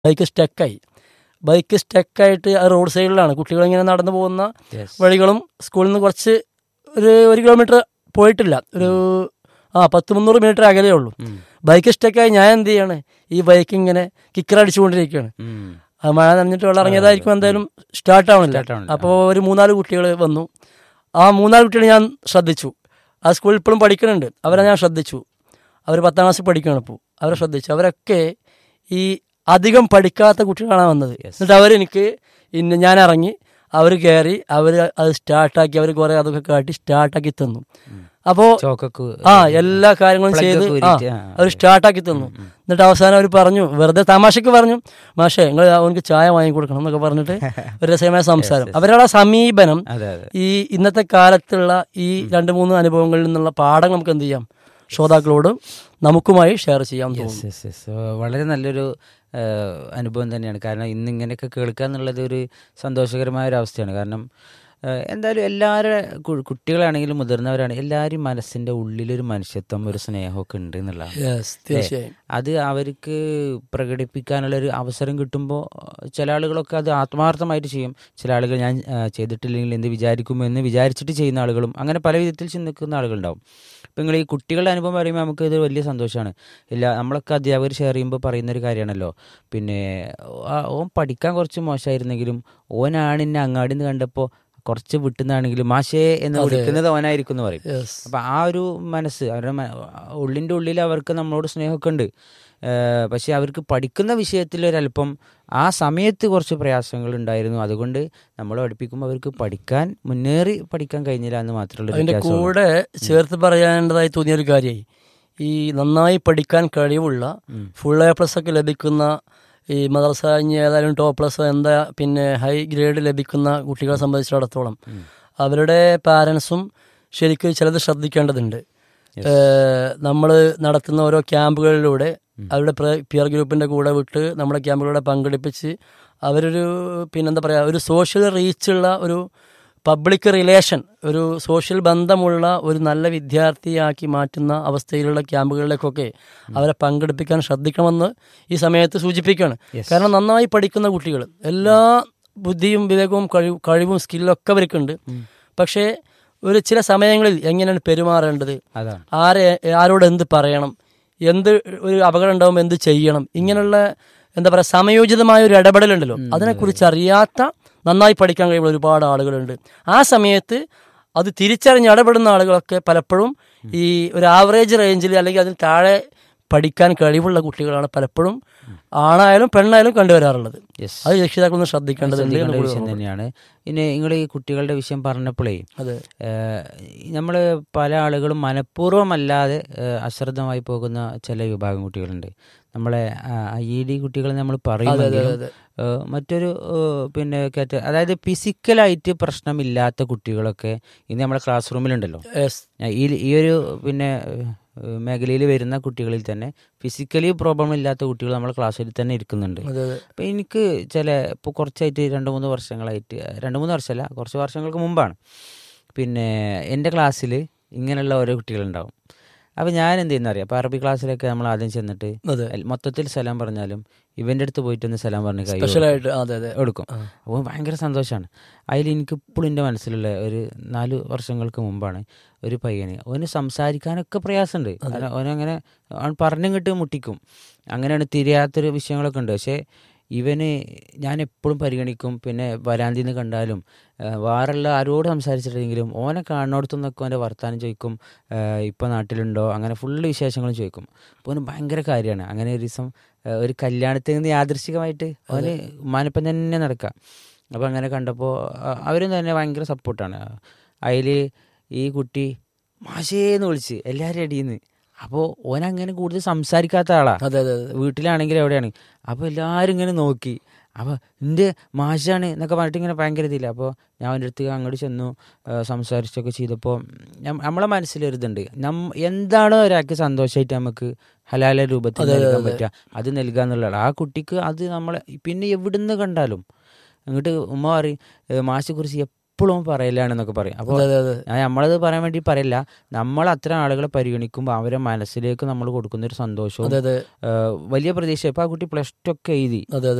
Bike സ്റ്റക്കായി bike സ്റ്റക്കായിട്ട് ആ road സൈഡിലാണ് കുട്ടികളിങ്ങനെ നടന്നു പോകുന്ന Yes. വഴികളും സ്കൂളിൽ നിന്ന് കുറച്ച് ഒരു ഒരു കിലോമീറ്റർ പോയിട്ടില്ല ഒരു ആ പത്ത് മുന്നൂറ് മീറ്റർ അകലേ ഉള്ളൂ ഉം. ബൈക്ക് സ്റ്റക്കായി ഞാൻ എന്ത് ചെയ്യാണ് ഈ ബൈക്ക് ഇങ്ങനെ കിക്കർ അടിച്ചുകൊണ്ടിരിക്കുകയാണ് ഉം. ആ മഴ നനഞ്ഞിട്ട് വെള്ളം ഇറങ്ങിയതായിരിക്കും എന്തായാലും സ്റ്റാർട്ട് ആവണില്ല Start ആവണില്ല. അപ്പോൾ ഒരു മൂന്നാല് കുട്ടികൾ വന്നു ആ മൂന്നാല് കുട്ടികൾ ഞാൻ ശ്രദ്ധിച്ചു ആ സ്കൂളിൽ ഇപ്പോഴും പഠിക്കുന്നുണ്ട് അവരെ ഞാൻ ശ്രദ്ധിച്ചു അവർ പത്താം ക്ലാസ്സിൽ പഠിക്കുകയാണ് ഇപ്പോൾ അവരെ ശ്രദ്ധിച്ചു അവരൊക്കെ ഈ അധികം പഠിക്കാത്ത കുട്ടികളാണ് വന്നത് Yes. എന്നിട്ട് അവരെനിക്ക് ഇന്ന് ഞാൻ ഇറങ്ങി അവർ കയറി അവർ അത് സ്റ്റാർട്ടാക്കി അവർ കുറേ അതൊക്കെ കാട്ടി സ്റ്റാർട്ടാക്കി തന്നു അപ്പോൾ ചോക്കൊക്കെ ആ എല്ലാ കാര്യങ്ങളും Plug ചെയ്ത് ഒക്കെ ആ ഊരിയിട്ട്, ആ, അവർ സ്റ്റാർട്ടാക്കി തന്നു എന്നിട്ട് അവസാനം അവർ പറഞ്ഞു വെറുതെ തമാശക്ക് പറഞ്ഞു മാഷേ നിങ്ങൾ അവനക്ക് ചായ വാങ്ങി കൊടുക്കണം എന്നൊക്കെ പറഞ്ഞിട്ട് ഒരു രസകരമായ സംസാരം അവരുടെ ആ സമീപനം അതെ അതെ ഈ ഇന്നത്തെ കാലത്തുള്ള ഈ രണ്ട് മൂന്ന് അനുഭവങ്ങളിൽ നിന്നുള്ള പാഠം നമുക്ക് എന്ത് ചെയ്യാം ശ്രോതാക്കളോട് നമുക്കുമായി ഷെയർ ചെയ്യാൻ തോന്നുന്നു യെസ് യെസ് യെസ് വളരെ നല്ലൊരു ആ, അനുഭവം തന്നെയാണ് കാരണം ഇന്ന് ഇങ്ങനെയൊക്കെ കേൾക്കുക എന്നുള്ളത് ഒരു സന്തോഷകരമായ ഒരു അവസ്ഥയാണ് കാരണം ആ, എന്തായാലും എല്ലാവരുടെ കു- കുട്ടികളാണെങ്കിലും മുതിർന്നവരാണെങ്കിലും എല്ലാവരും മനസ്സിൻ്റെ ഉള്ളിലൊരു മനുഷ്യത്വം ഒരു സ്നേഹമൊക്കെ ഉണ്ട് എന്നുള്ളതാണ് യെസ് തീർച്ചയായും അത് അവർക്ക് പ്രകടിപ്പിക്കാനുള്ളൊരു അവസരം കിട്ടുമ്പോൾ ചില ആളുകളൊക്കെ അത് ആത്മാർത്ഥമായിട്ട് ചെയ്യും ചില ആളുകൾ ഞാൻ ആ, ചെയ്തിട്ടില്ലെങ്കിൽ എന്ത് വിചാരിക്കും എന്ന് വിചാരിച്ചിട്ട് ചെയ്യുന്ന ആളുകളും അങ്ങനെ പല വിധത്തിൽ ചിന്തിക്കുന്ന ആളുകളുണ്ടാവും ഇപ്പം നിങ്ങൾ ഈ കുട്ടികളുടെ അനുഭവം പറയുമ്പോൾ നമുക്ക് ഇത് വലിയ സന്തോഷമാണ് ഇല്ല നമ്മളൊക്കെ അധ്യാപകർ ഷെയർ ചെയ്യുമ്പോൾ പറയുന്നൊരു കാര്യമാണല്ലോ പിന്നെ ആ- ഓൻ പഠിക്കാൻ കുറച്ച് മോശമായിരുന്നെങ്കിലും ഓനാണ് എന്നെ അങ്ങാടി നിന്ന് കണ്ടപ്പോൾ കുറച്ച് വിട്ടുന്നാണെങ്കിലും മാഷേ എന്ന് വിളിക്കുന്നത് ഓനായിരിക്കും എന്ന് പറയും യെസ് അപ്പം ആ ഒരു മനസ്സ് അവരുടെ മ- ഉള്ളിൻ്റെ ഉള്ളിൽ അവർക്ക് നമ്മളോട് സ്നേഹമൊക്കെ ഉണ്ട് ഏഹ് പക്ഷേ അവർക്ക് പഠിക്കുന്ന വിഷയത്തിൽ ഒരല്പം ആ സമയത്ത് കുറച്ച് പ്രയാസങ്ങൾ ഉണ്ടായിരുന്നു അതുകൊണ്ട് നമ്മൾ പഠിപ്പിക്കുമ്പോൾ അവർക്ക് പഠിക്കാൻ മുന്നേറി പഠിക്കാൻ കഴിഞ്ഞില്ല എന്ന് മാത്രമുള്ള അതിന്റെ കൂടെ ചേർത്ത് പറയാനുള്ളതായി തോന്നിയ ഒരു കാര്യമായി ഈ നന്നായി പഠിക്കാൻ കഴിവുള്ള ഫുൾ എ പ്ലസ് ഒക്കെ ലഭിക്കുന്ന ഈ മദ്രസ ഇനി ഏതായാലും ടോപ്പ് പ്ലസ് എന്താ പിന്നെ ഹൈ ഗ്രേഡ് ലഭിക്കുന്ന കുട്ടികളെ സംബന്ധിച്ചിടത്തോളം അവരുടെ പാരൻസും ശരിക്കും ചിലത് ശ്രദ്ധിക്കേണ്ടതുണ്ട് നമ്മൾ നടത്തുന്ന ഓരോ ക്യാമ്പുകളിലൂടെ അവരുടെ പിയർ ഗ്രൂപ്പിന്റെ കൂടെ വിട്ട് നമ്മുടെ ക്യാമ്പുകളിലൂടെ പങ്കെടുപ്പിച്ച് അവരൊരു പിന്നെന്താ പറയുക ഒരു സോഷ്യൽ റീച്ചുള്ള ഒരു പബ്ലിക് റിലേഷൻ ഒരു സോഷ്യൽ ബന്ധമുള്ള ഒരു നല്ല വിദ്യാർത്ഥിയാക്കി മാറ്റുന്ന അവസ്ഥയിലുള്ള ക്യാമ്പുകളിലേക്കൊക്കെ അവരെ പങ്കെടുപ്പിക്കാൻ ശ്രദ്ധിക്കണമെന്ന് ഈ സമയത്ത് സൂചിപ്പിക്കുകയാണ് കാരണം നന്നായി പഠിക്കുന്ന കുട്ടികൾ എല്ലാ ബുദ്ധിയും വിവേകവും കഴിവ് കഴിവും സ്കില്ലൊക്കെ അവർക്കുണ്ട് പക്ഷേ ഒരു ചില സമയങ്ങളിൽ എങ്ങനെയാണ് പെരുമാറേണ്ടത് അതാണ് ആരെ ആരോട് എന്ത് പറയണം എന്ത് ഒരു അപകടം ഉണ്ടാകുമ്പോൾ എന്ത് ചെയ്യണം ഇങ്ങനെയുള്ള എന്താ പറയുക സമയോചിതമായ ഒരു ഇടപെടലുണ്ടല്ലോ അതിനെക്കുറിച്ച് അറിയാത്ത നന്നായി പഠിക്കാൻ കഴിയുന്ന ഒരുപാട് ആളുകളുണ്ട് ആ സമയത്ത് അത് തിരിച്ചറിഞ്ഞ് ഇടപെടുന്ന ആളുകളൊക്കെ പലപ്പോഴും ഈ ഒരു ആവറേജ് റേഞ്ചിൽ അല്ലെങ്കിൽ അതിന് താഴെ പഠിക്കാൻ കഴിവുള്ള കുട്ടികളാണ് പലപ്പോഴും ആണായാലും പെണ്ണായാലും കണ്ടുവരാറുള്ളത് യെസ് അത് രക്ഷിതാക്കളൊന്ന് ശ്രദ്ധിക്കേണ്ടതുണ്ട് എന്ന് ശ്രദ്ധിക്കേണ്ട കൂടി വിഷയം തന്നെയാണ് പിന്നെ നിങ്ങൾ ഈ കുട്ടികളുടെ വിഷയം പറഞ്ഞപ്പോഴേ അതെ നമ്മൾ പല ആളുകളും മനഃപൂർവ്വമല്ലാതെ ഏഹ്, അശ്രദ്ധമായി പോകുന്ന ചില വിഭാഗം കുട്ടികളുണ്ട് നമ്മളെ ഐ ഇ ഡി കുട്ടികൾ നമ്മൾ പറയുമെങ്കിലും അതെ. ഏഹ്, മറ്റൊരു ഏഹ്, പിന്നെ കാറ്റ അതായത് ഫിസിക്കലായിട്ട് പ്രശ്നമില്ലാത്ത കുട്ടികളൊക്കെ ഇന്ന് നമ്മളെ ക്ലാസ് റൂമിലുണ്ടല്ലോ Yes. ഈ ഈ ഒരു പിന്നെ മേഖലയിൽ വരുന്ന കുട്ടികളിൽ തന്നെ ഫിസിക്കലി പ്രോബ്ലം ഇല്ലാത്ത കുട്ടികൾ നമ്മളെ ക്ലാസ്സിൽ തന്നെ ഇരിക്കുന്നുണ്ട് അതെ അതെ അപ്പം എനിക്ക് ചില ഇപ്പോൾ കുറച്ചായിട്ട് രണ്ട് മൂന്ന് വർഷങ്ങളായിട്ട് രണ്ട് മൂന്ന് വർഷമല്ല കുറച്ച് വർഷങ്ങൾക്ക് മുമ്പാണ് പിന്നെ എൻ്റെ ക്ലാസ്സിൽ ഇങ്ങനെയുള്ള ഓരോ കുട്ടികളുണ്ടാവും അപ്പോൾ ഞാൻ എന്ത് ചെയ്യുന്ന അറിയാം അപ്പോൾ അറബി ക്ലാസ്സിലൊക്കെ നമ്മൾ ആദ്യം ചെന്നിട്ട് അതെ എൽ- മൊത്തത്തിൽ സലാം പറഞ്ഞാലും ഇവൻ്റെ അടുത്ത് പോയിട്ടൊന്ന് സലാം പറഞ്ഞ് കൈ സ്പെഷ്യലായിട്ട് അതെ അതെ എടുക്കും അപ്പോൾ ഭയങ്കര സന്തോഷമാണ് അതിൽ എനിക്ക് ഇപ്പോഴും എൻ്റെ മനസ്സിലുള്ള ഒരു നാല് വർഷങ്ങൾക്ക് മുമ്പാണ് ഒരു പയ്യന് അവന് സംസാരിക്കാനൊക്കെ പ്രയാസമുണ്ട് കാരണം അവനങ്ങനെ അവൻ പറഞ്ഞിങ്ങോട്ട് മുട്ടിക്കും അങ്ങനെയാണ് തിരിയാത്തൊരു വിഷയങ്ങളൊക്കെ ഉണ്ട് പക്ഷേ ഇവന് ഞാൻ എപ്പോഴും പരിഗണിക്കും പിന്നെ വരാന്തിന്ന് കണ്ടാലും ആ, വേറെയുള്ള ആരോട് സംസാരിച്ചിട്ടില്ലെങ്കിലും ഓനെ കാണുന്നിടത്തു നിന്നൊക്കെ അവൻ്റെ വർത്താനം ചോദിക്കും ഇപ്പോൾ നാട്ടിലുണ്ടോ അങ്ങനെ ഫുള്ള് വിശേഷങ്ങളും ചോദിക്കും അപ്പോൾ അവന് ഭയങ്കര കാര്യമാണ് അങ്ങനെ ഒരു ദിവസം ആ, ഒരു കല്യാണത്തിൽ നിന്ന് യാദൃശികമായിട്ട് അവന് ഉമ്മാനൊപ്പം തന്നെ നടക്കുക അപ്പോൾ അങ്ങനെ കണ്ടപ്പോൾ അവരും തന്നെ ഭയങ്കര സപ്പോർട്ടാണ് അതിൽ ഈ കുട്ടി മാഷേന്ന് വിളിച്ച് എല്ലാവരും അടിയിന്ന് അപ്പോൾ ഓനങ്ങനെ കൂടുതൽ സംസാരിക്കാത്ത ആളാ അതെ അതെ അതെ വീട്ടിലാണെങ്കിൽ എവിടെയാണ് അപ്പോൾ എല്ലാവരും ഇങ്ങനെ നോക്കി അപ്പോൾ എൻ്റെ മാഷാണ് എന്നൊക്കെ പറഞ്ഞിട്ട് ഇങ്ങനെ ഭയങ്കര ഇതില്ല അപ്പോൾ ഞാൻ അവൻ്റെ അടുത്ത് അങ്ങോട്ട് ചെന്നു ആ, സംസാരിച്ചൊക്കെ ചെയ്തപ്പോൾ ഞം- നമ്മളെ മനസ്സിലൊരിതുണ്ട് നം എന്താണോ ഒരാൾക്ക് സന്തോഷമായിട്ട് നമുക്ക് ഹലാല രൂപത്തിൽ നൽകാൻ പറ്റുക അത് നൽകുക എന്നുള്ളതാണ് ആ കുട്ടിക്ക് അത് നമ്മളെ പിന്നെ എവിടുന്ന് കണ്ടാലും അങ്ങോട്ട് ഉമ്മ പറയും "ഏ, മാഷെക്കുറിച്ച് എപ്പോഴും പറയലാണെന്നൊക്കെ പറയും അപ്പോൾ അതെ അതെ അതെ ഞാൻ നമ്മളത് പറയാൻ വേണ്ടി പറയില്ല നമ്മൾ അത്തരം ആളുകളെ പരിഗണിക്കുമ്പോൾ അവരെ മനസ്സിലേക്ക് നമ്മൾ കൊടുക്കുന്ന ഒരു സന്തോഷവും അതെ അതെ ഏഹ് വലിയ പ്രതീക്ഷ ഇപ്പൊ ആ കുട്ടി പ്ലസ് ടു ഒക്കെ എഴുതി അതെ